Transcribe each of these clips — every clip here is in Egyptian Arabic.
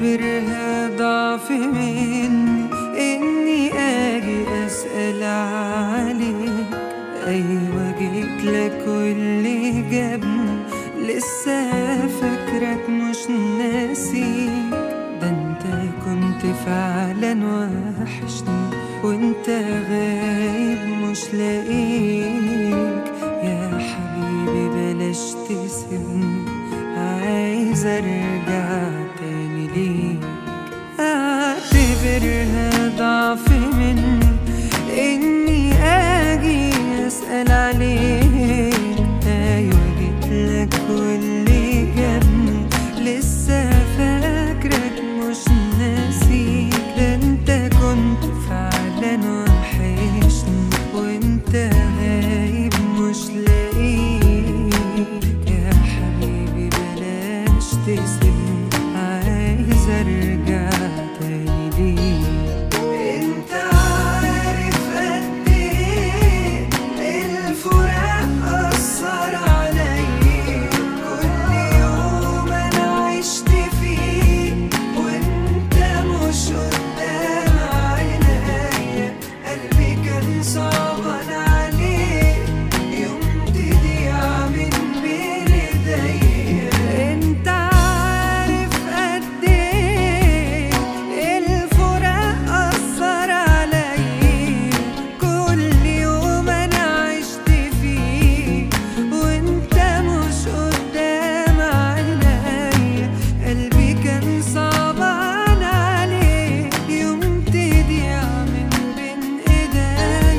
بعتبرها ضعف مني إني أجي أسأل عليك أيوة جيت لك واللي جابني لسه فاكرك مش ناسيك ده انت كنت فعلا وحشني وانت غايب مش لاقيك يا حبيبي بلاش تسيبني عايز ارجع تاني ليك اعتبرها ضعف مني اني اجي اسال عليك ايوه جيت لك واللي جابني لسه فاكرك مش ناسيك ده انت كنت فعلا وحشني وانت غايب مش لاقيك يا حبيبي بلاش تسيبني عايز ارجع تاني ليك انت عارف قد ايه الفراق اثر عليا كل يوم انا عشت فيه وانت مش قدام عينيا قلبي كان صعبان عليه يوم تضيع من بين ايديا انت عارف قد ايه الفراق اثر عليا كل يوم انا عشت فيه وانت مش قدام عينيا قلبي كان صعبان عليه يوم تضيع من بين ايديا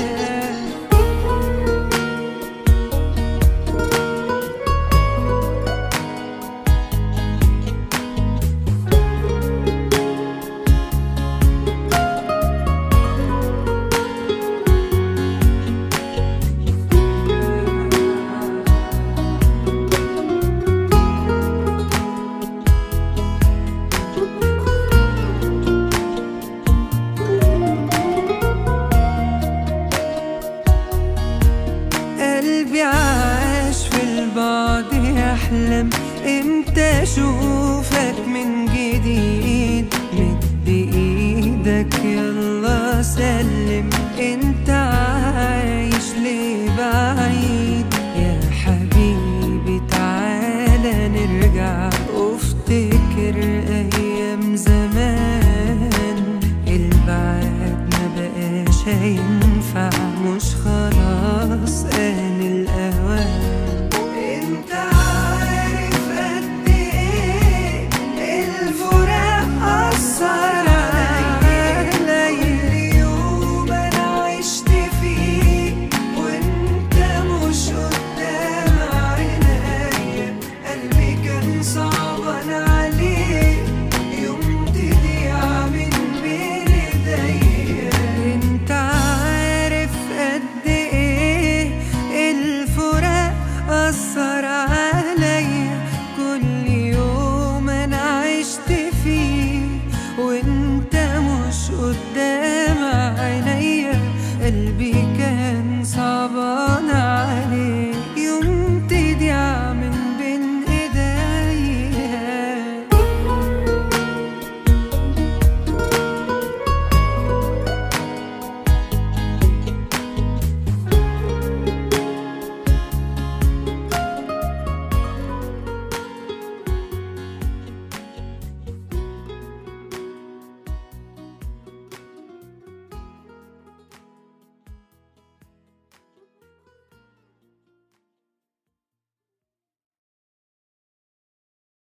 قلبي عاش في البعد يحلم امتى اشوفك من جديد مد ايدك يلا سلم انت عايش ليه بعيد يا حبيبي تعالى نرجع وافتكر ايام زمان البعد ما بقاش هينفع مش خلاص آن الأوان انت عارف قد ايه الفراق أثر عليا كل يوم أنا عشت فيه وانت مش قدام عينيا قلبي كان صعبان عليه يوم تضيع من بين ايديا انت عارف قد ايه الفراق اثر عليا كل يوم انا عشت فيه وانت مش قدام عينيا قلبي كان صعبان